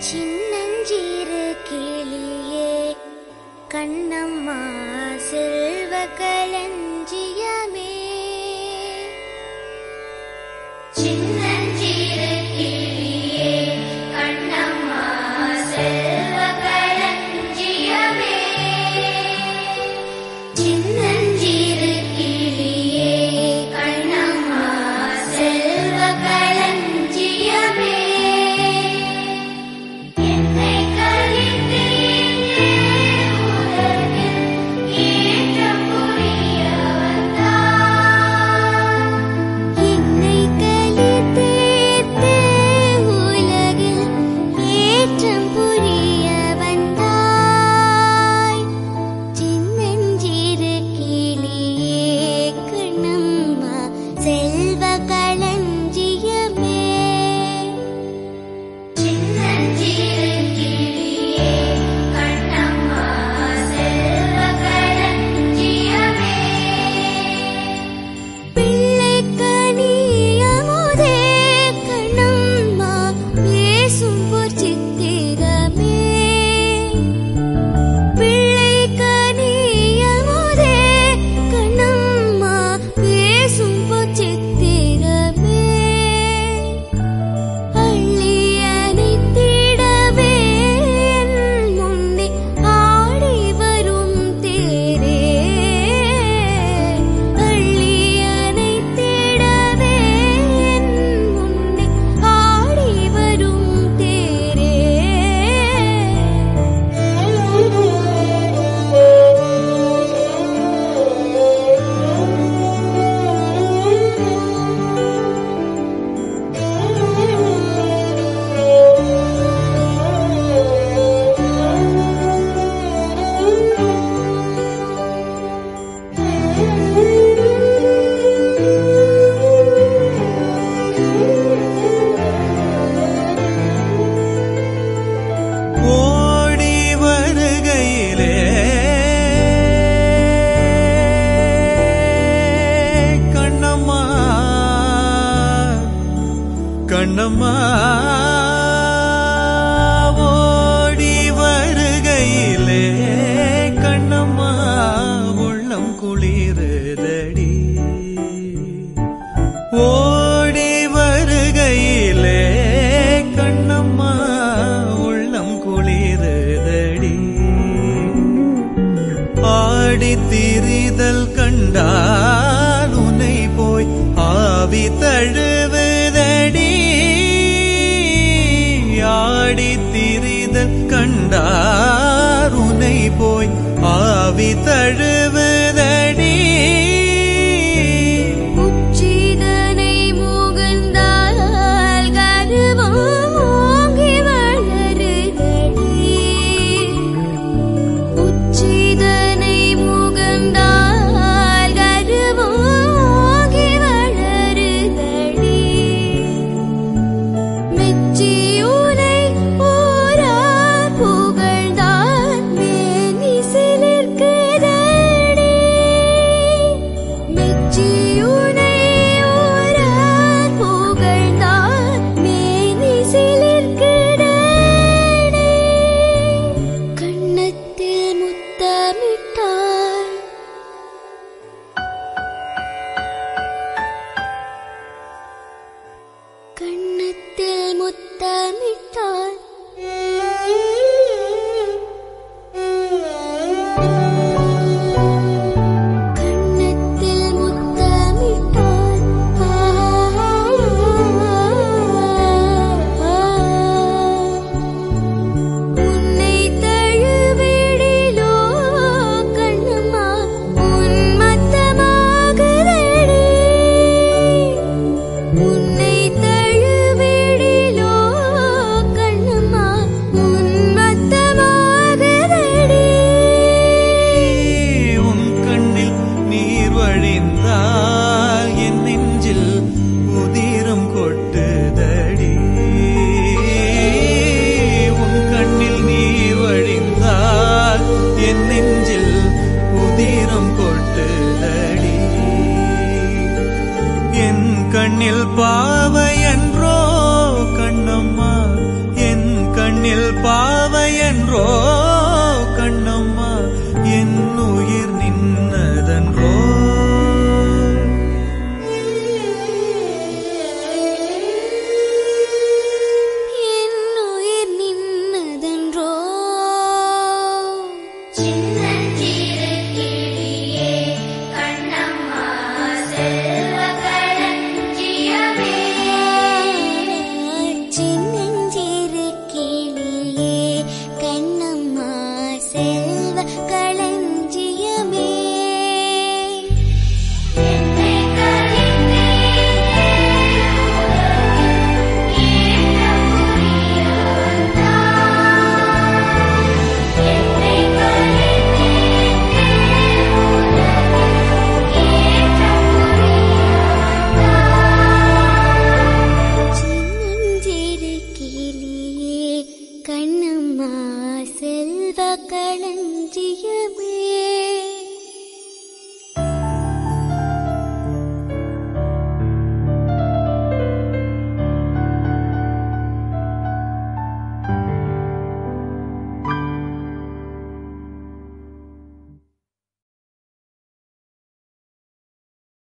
சின்னஞ்சிறு கிளியே கண்ணம்மா செல்வ களஞ்சியமே சின்னஞ்சிறு கிளியே கண்ணம்மா செல்வ களஞ்சியமே சின்னஞ்சிறு கிளியே கண்ணம்மா செல்வ களஞ்சியமே என்னை கலித்தேனே உலகில் ஏற்றம் புரிய வந்தாய். என்னை கலித்தேத்தே உலகில் ஏற்றம் புரிய வந்தாய். சின்னஞ்சிறு கிளியே கண்ணம்மா செல்வ களஞ்சியமே சின்னஞ்சிறு கிளியே கண்ணம்மா செல்வ களஞ்சியமே பிள்ளைக்கனியமுதே கண்ணம்மா பேசும் பொற்சித்திரமே பிள்ளைக்கனியமுதே கண்ணம்மா பேசும் பொற்சித்திரமே அள்ளியனைத்திடவே என் முன்னே ஆடி வரும் தேரே அள்ளியனைத்திடவே என் முன்னே ஆடி வரும் ஓடி வருகையிலே கண்ணம்மா கண்ணம்மா ஓடி வருகையிலே கண்ணம்மா உள்ளம் குளிருதடி ஓடி வருகையிலே கண்ணம்மா உள்ளம் குளிருதடி ஆடி திரிதல் கண்டால் உனை போய் ஆவி தழுவுதடி ஆடி திரிதல் கண்டார் உனை போய் ஆவி தழுவுதடி உச்சிதனை முகந்தால் கருவம் ஓங்கி வளருதடி உச்சிதனை முகந்தால் கருவம் ஓங்கி வளருதடி மெச்சியுனை ஊரார் புகழ்ந்தார் மேனி சிலிர்க்குதடி மெச்சியுனை ஊரார் புகழ்ந்தார் மேனி சிலிர்க்குதடி கண்ணத்தில் முத்தமிட்டாய் கண்ணத்தில் முத்தமிட்டாய் கண்ணத்தில் முத்தமிட்டாய் உன்னை தழுவிடிலோ கண்ணம்மா உன்மத்தமாகுதடி உன்னை தழுவிடிலோ கண்ணம்மா என்னில் பாவையன்றோ கண்ணம்மா என் உயிர் நின்னதன்றோ என் உயிர் நின்னதன்றோ சின்னஞ்சிறு கிளியே கண்ணம்மா செல்வ களஞ்சியமே சின்னஞ்சிறு கிளியே கண்ணம்மா செல்வ களஞ்சியமே என்னை கலிந்தே ஏற்ற புரியாதா என்னை கலிந்தே ஏற்ற புரியாதா சின்னஞ்சிறு கிளியே கண்ணம்மா செல்வ களஞ்சியமே